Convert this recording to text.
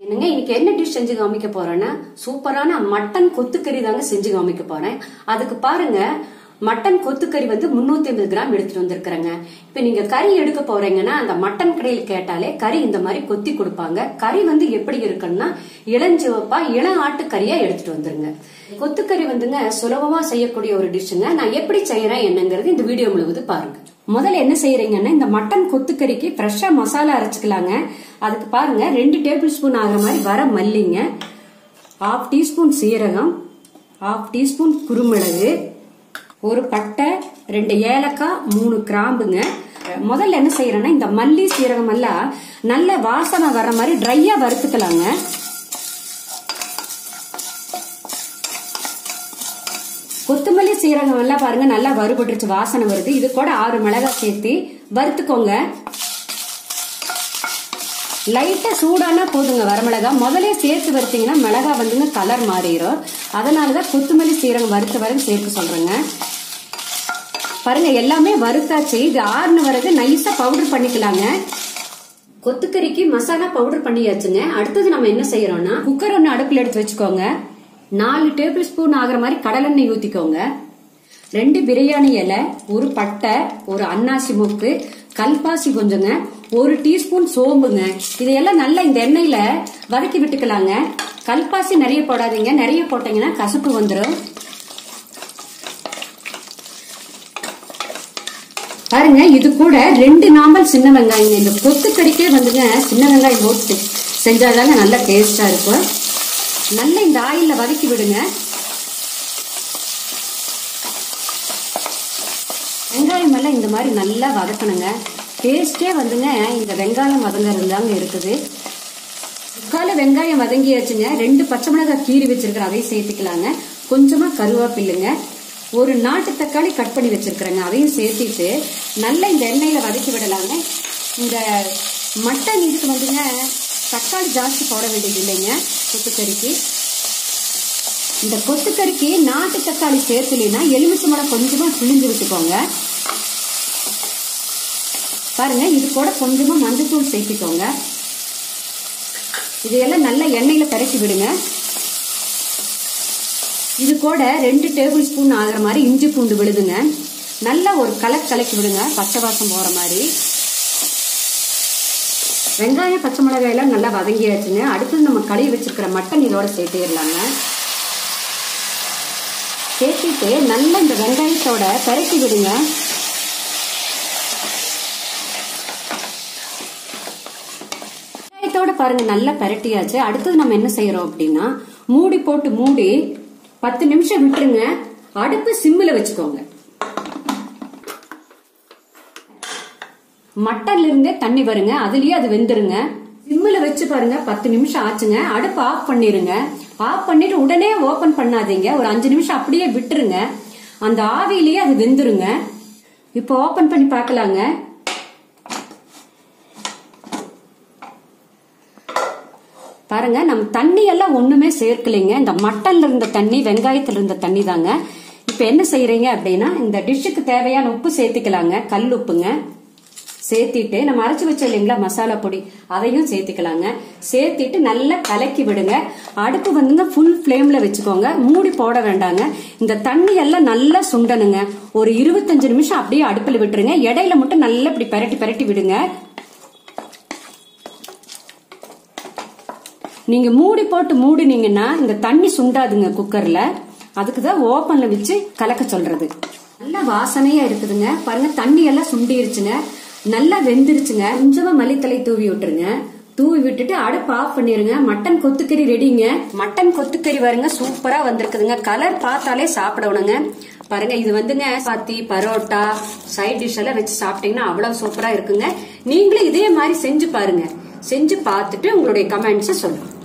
என்னங்க இன்னைக்கு என்ன டிஷ் செஞ்சு காமிக்க போறேன்னா சூப்பரான மட்டன் கொத்துக்கறி தாங்க செஞ்சு காமிக்க போறேன் அதுக்கு பாருங்க மட்டன் கொத்துக்கறி வந்து 350 ஐம்பது கிராம் எடுத்துட்டு வந்திருக்கிறேங்க இப்ப நீங்க கறி எடுக்க போறீங்கன்னா அந்த மட்டன் கடையில் கேட்டாலே கறி இந்த மாதிரி கொத்தி கொடுப்பாங்க கறி வந்து எப்படி இருக்குன்னா இளஞ்சிவப்பா இளம் ஆட்டு கறியா எடுத்துட்டு வந்துருங்க கொத்துக்கறி வந்துங்க சுலபமா செய்யக்கூடிய ஒரு டிஷ்ஷுங்க நான் எப்படி செய்யறேன் என்னங்கிறது இந்த வீடியோ முழுவதும் பாருங்க முதல்ல என்ன செய்யறீங்கன்னா இந்த மட்டன் கொத்துக்கறிக்கு ஃப்ரெஷ்ஷா மசாலா அரைச்சுக்கலாங்க அதுக்கு பாருங்க ரெண்டு டேபிள் ஸ்பூன் ஆகிற மாதிரி வர மல்லிங்க ஹாஃப் டீஸ்பூன் சீரகம் ஹாஃப் டீஸ்பூன் குருமிளகு ஒரு பட்டை ரெண்டு ஏலக்காய் மூணு கிராம்புங்க முதல்ல என்ன செய்யறேன்னா இந்த மல்லி சீரகம் எல்லாம் நல்ல வாசனை வர மாதிரி ட்ரையா வறுத்துக்கலாங்க கொத்தமல்லி சீரகம் எல்லாம் பாருங்க நல்லா வறுபட்டுருச்சு வாசனை வருது இது கூட ஆறு மிளகாய் சேர்த்து வறுத்துக்கோங்க லைட்டா சூடானா போதுங்க வரமிளகா முதலே சேர்த்து வறுத்தீங்கன்னா மிளகா வந்துங்க கலர் மாறிடும் அதனாலதான் கொத்தமல்லி சீரகம் வறுத்த வரைக்கும் சேர்க்க சொல்றேங்க பாருங்க எல்லாமே வறுத்தாச்சு இது ஆறுன வரைக்கு நைஸா பவுடர் பண்ணிக்கலாங்க கொத்துக்கறிக்கு மசாலா பவுடர் பண்ணியாச்சுங்க அடுத்தது நம்ம என்ன செய்யறோம்னா குக்கர் ஒன்று அடுப்புல எடுத்து வச்சுக்கோங்க நாலு டேபிள் ஸ்பூன் ஆகிற மாதிரி கடலெண்ணெய் ஊத்திக்கோங்க ரெண்டு பிரியாணி இலை ஒரு பட்டை ஒரு அன்னாசி மூக்கு கல்பாசி கொஞ்சங்க ஒரு டீஸ்பூன் சோம்புங்க இதையெல்லாம் நல்லா இந்த எண்ணெயில வதக்கி விட்டுக்கலாங்க கல்பாசி நிறைய போடாதீங்க நிறைய போட்டீங்கன்னா கசப்பு வந்துடும் பாருங்க இது கூட ரெண்டு நாம்பல் சின்ன வெங்காயம் இந்த கொத்துக்கறிக்கே வந்துங்க சின்ன வெங்காயம் போட்டு செஞ்சாதாங்க நல்ல டேஸ்டா இருக்கும் நல்லா இந்த ஆயில்ல வதக்கி விடுங்க வெங்காயம் எல்லாம் இந்த மாதிரி நல்லா வதக்கணுங்க டேஸ்டே வந்துங்க இந்த வெங்காயம் வதங்கிறது தாங்க இருக்குது முக்கால வெங்காயம் வதங்கியாச்சுங்க ரெண்டு பச்சை மிளகாய் கீறி வச்சிருக்கிற அதையும் சேர்த்துக்கலாங்க கொஞ்சமா கருவேப்பில்லைங்க ஒரு நாட்டு தக்காளி கட் பண்ணி வச்சிருக்கிறேங்க அதையும் சேர்த்திட்டு நல்லா இந்த எண்ணெயில வதக்கி விடலாங்க இந்த மட்டன் இதுக்கு வந்துங்க தக்காளி ஜாஸ்தி போட வேண்டியது இல்லைங்க கொத்துக்கறிக்கு இந்த கொத்துக்கறிக்கு நாட்டு தக்காளி சேர்த்துலனா எலுமிச்சை மரம் கொஞ்சமா பிழிஞ்சு விட்டுக்கோங்க பாருங்க இது கூட கொஞ்சமா மஞ்சத்தூள் சேர்த்துக்கோங்க இதையெல்லாம் நல்லா எண்ணெயில பரட்டி விடுங்க இது கூட ரெண்டு டேபிள் ஸ்பூன் ஆகிற மாதிரி இஞ்சி பூண்டு விழுதுங்க நல்லா ஒரு கலக்கு கலக்கி விடுங்க பச்சை வாசம் போற மாதிரி வெங்காயம் பச்சை மிளகாய் எல்லாம் நல்லா வதங்கியாச்சுங்க அடுத்தது நம்ம கழுவி வச்சிருக்கிற மட்டன் இதோட சேர்த்திடலாங்க சேர்த்திட்டு நல்லா இந்த வெங்காயத்தோட பரட்டி விடுங்க வெங்காயத்தோட பாருங்க நல்லா பரட்டியாச்சு அடுத்தது நம்ம என்ன செய்யறோம் அப்படின்னா மூடி போட்டு மூடி பத்து நிமிஷம் விட்டுருங்க அடுப்பு சிம்மில் வச்சுக்கோங்க மட்டன்ல இருந்தே தண்ணி வருங்க அதுலயே அது வெந்துருங்க சிம்மில் வச்சு பாருங்க பத்து நிமிஷம் ஆச்சுங்க அடுப்பு ஆஃப் பண்ணிருங்க ஆஃப் பண்ணிட்டு உடனே ஓபன் பண்ணாதீங்க ஒரு அஞ்சு நிமிஷம் அப்படியே விட்டுருங்க அந்த ஆவியிலேயே அது வெந்துருங்க இப்போ ஓபன் பண்ணி பார்க்கலாங்க பாருங்க நம்ம தண்ணி எல்லாம் ஒண்ணுமே சேர்க்கலைங்க இந்த மட்டன்ல இருந்த தண்ணி வெங்காயத்துல இருந்த தண்ணி தாங்க இப்ப என்ன செய்யறீங்க அப்படின்னா இந்த டிஷ்ஷுக்கு தேவையான உப்பு சேர்த்துக்கலாங்க கல் உப்புங்க சேர்த்திட்டு நம்ம அரைச்சு வச்சோம் இல்லைங்களா மசாலா பொடி அதையும் சேர்த்துக்கலாங்க சேர்த்திட்டு நல்லா கலக்கி விடுங்க அடுப்பு வந்துங்க ஃபுல் ஃப்ளேம்ல வச்சுக்கோங்க மூடி போட வேண்டாங்க இந்த தண்ணி எல்லாம் நல்லா சுண்டனுங்க ஒரு இருபத்தஞ்சு நிமிஷம் அப்படியே அடுப்புல விட்டுருங்க இடையில மட்டும் நல்லா இப்படி பரட்டி பரட்டி விடுங்க நீங்க மூடி போட்டு மூடினீங்கன்னா இந்த தண்ணி சுண்டாதுங்க குக்கர்ல அதுக்கு தான் ஓப்பன்ல வச்சு கலக்க சொல்றது நல்ல வாசனையா இருக்குதுங்க பாருங்க தண்ணி எல்லாம் சுண்டிருச்சுங்க நல்லா வெந்துருச்சுங்க கொஞ்சமா மல்லித்தலை தூவி விட்டுருங்க தூவி விட்டுட்டு அடுப்பு ஆஃப் பண்ணிருங்க மட்டன் கொத்துக்கறி ரெடிங்க மட்டன் கொத்துக்கறி பாருங்க சூப்பரா வந்திருக்குதுங்க கலர் பார்த்தாலே சாப்பிடணுங்க பாருங்க இது வந்துங்க பாத்தி பரோட்டா சைட் டிஷ் எல்லாம் வச்சு சாப்பிட்டீங்கன்னா அவ்வளவு சூப்பரா இருக்குங்க நீங்களும் இதே மாதிரி செஞ்சு பாருங்க செஞ்சு பார்த்துட்டு உங்களுடைய கமெண்ட்ஸை சொல்லுங்க